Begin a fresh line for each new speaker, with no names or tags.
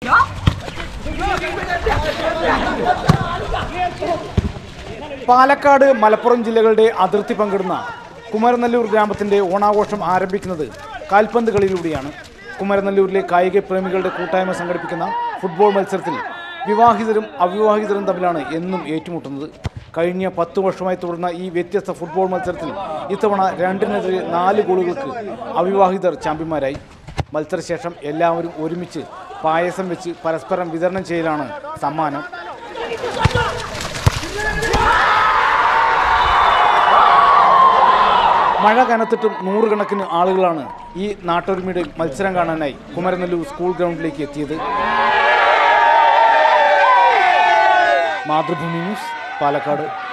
പാലക്കാട് മലപ്പുറം ജില്ലകളുടെ അതിർത്തി പങ്കിടുന്ന കുമരനെല്ലൂർ ഗ്രാമത്തിന്റെ ഓണാഘോഷം ആരംഭിക്കുന്നത് കാൽപന്ത് കളിയിലൂടെയാണ് കുമരനെല്ലൂരിലെ കായിക പ്രേമികളുടെ കൂട്ടായ്മ സംഘടിപ്പിക്കുന്ന ഫുട്ബോൾ മത്സരത്തിൽ വിവാഹിതരും അവിവാഹിതരും തമ്മിലാണ് എന്നും ഏറ്റുമുട്ടുന്നത് കഴിഞ്ഞ പത്ത് വർഷമായി തുടർന്ന ഈ വ്യത്യസ്ത ഫുട്ബോൾ മത്സരത്തിൽ ഇത്തവണ രണ്ടിനെതിരെ നാല് ഗോളുകൾക്ക് അവിവാഹിതർ ചാമ്പ്യന്മാരായി മത്സരശേഷം എല്ലാവരും ഒരുമിച്ച് പായസം വെച്ച് പരസ്പരം വിതരണം ചെയ്യലാണ് സമ്മാനം മഴ കനത്തിട്ടും നൂറുകണക്കിന് ആളുകളാണ് ഈ നാട്ടൊരുമയുടെ മത്സരം കാണാനായി കുമരനെല്ലൂർ സ്കൂൾ ഗ്രൗണ്ടിലേക്ക് എത്തിയത് മാതൃഭൂമി ന്യൂസ് പാലക്കാട്